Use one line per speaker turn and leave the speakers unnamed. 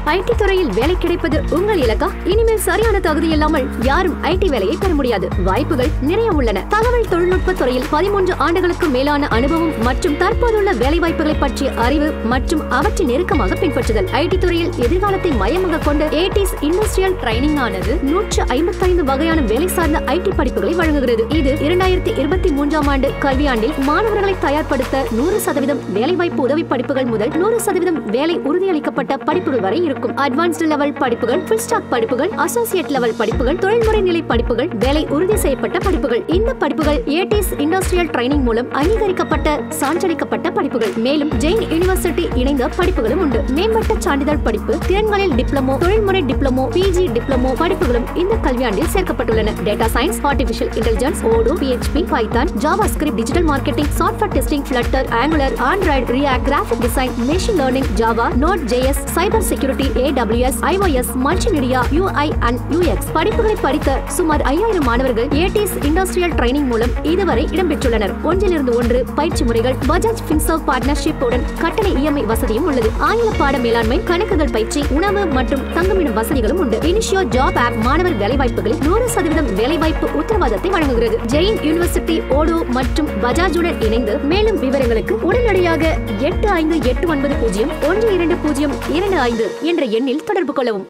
ID துறையில் வேலை கிடைப்பது உங்கள் இலக்கா இனிமேல் சரியான தகுதி இல்லாமல் யாரும் ஐடி வேலையை பெற முடியாது வாய்ப்புகள் நிறைய உள்ளன தகவல் தொழில்நுட்ப துறையில் பதிமூன்று ஆண்டுகளுக்கு மேலான அனுபவம் மற்றும் தற்போதுள்ள வேலை வாய்ப்புகளை பற்றிய அறிவு மற்றும் அவற்றை நெருக்கமாக பின்பற்றுதல் ஐடி துறையில் எதிர்காலத்தை மையமாக கொண்ட ஏடிஸ் இண்டஸ்ட்ரியல் ட்ரைனிங் ஆனது நூற்று ஐம்பத்தைந்து வகையான வேலை சார்ந்த ஐடி படிப்புகளை வழங்குகிறது இது இரண்டாயிரத்தி இருபத்தி மூன்றாம் ஆண்டு கல்வியாண்டில் மாணவர்களை தயார்படுத்த நூறு சதவீதம் வேலைவாய்ப்பு உதவி படிப்புகள் முதல் நூறு சதவீதம் வேலை உறுதியளிக்கப்பட்ட படிப்புகள் வரை இருக்கும் அட்வான்ஸ்டு லெவல் படிப்புகள் ஃபுல் ஸ்டாக் படிப்புகள் அசோசியேட் லெவல் படிப்புகள் தொழில்முறை நிலை படிப்புகள் வேலை உறுதி செய்யப்பட்ட படிப்புகள் இந்த படிப்புகள் ஏடிஎஸ் இண்டஸ்ட்ரியல் ட்ரைனிங் மூலம் அங்கீகரிக்கப்பட்ட சான்றளிக்கப்பட்ட படிப்புகள் மேலும் ஜெயின் யூனிவர்சிட்டி இணைந்த படிப்புகளும் உண்டு மேம்பட்ட சான்றிதழ் படிப்பு திறன்களில் டிப்ளமோ தொழில்முறை டிப்ளமோ பிஜி டிப்ளமோ படிப்புகளும் இந்த கல்வியாண்டில் சேர்க்கப்பட்டுள்ளன data science artificial intelligence Odoo PHP Python JavaScript digital marketing software testing Flutter Angular Android React graphic design machine learning Java Node JS cyber security AWS iOS multimedia UI and UX படிப்புகளை படித்த சுமார் ஐயாயிரம் மாணவர்கள் ADS industrial training மூலம் இதுவரை இடம்பெற்றுள்ளனர் ஒன்றிலிருந்து ஒன்று பயிற்சி முறைகள் பஜாஜ் பின்சர்வ் பார்ட்னர்ஷிப் உடன் கட்டண இஎம்ஐ வசதியும் உள்ளது ஆங்கில பாட மேலாண்மை கணக்குகள் பயிற்சி உணவு மற்றும் தங்குமிடும் வசதிகளும் உண்டு இனிஷியோ ஜாப் ஆப் மாணவர் வேலைவாய்ப்புகளில் நூறு சதவீதம் வேலைவாய்ப்பு உத்தரவாதத்தை வழங்குகிறது ஜெயின் யூனிவர்சிட்டி ஓடோ மற்றும் பஜாஜுடன் இணைந்து மேலும் விவரங்களுக்கு உடனடியாக எட்டு ஐந்து எட்டு ஒன்பது பூஜ்ஜியம் ஒன்று இரண்டு பூஜ்ஜியம் இரண்டு ஐந்து என்ற எண்ணில் தொடர்பு கொள்ளவும்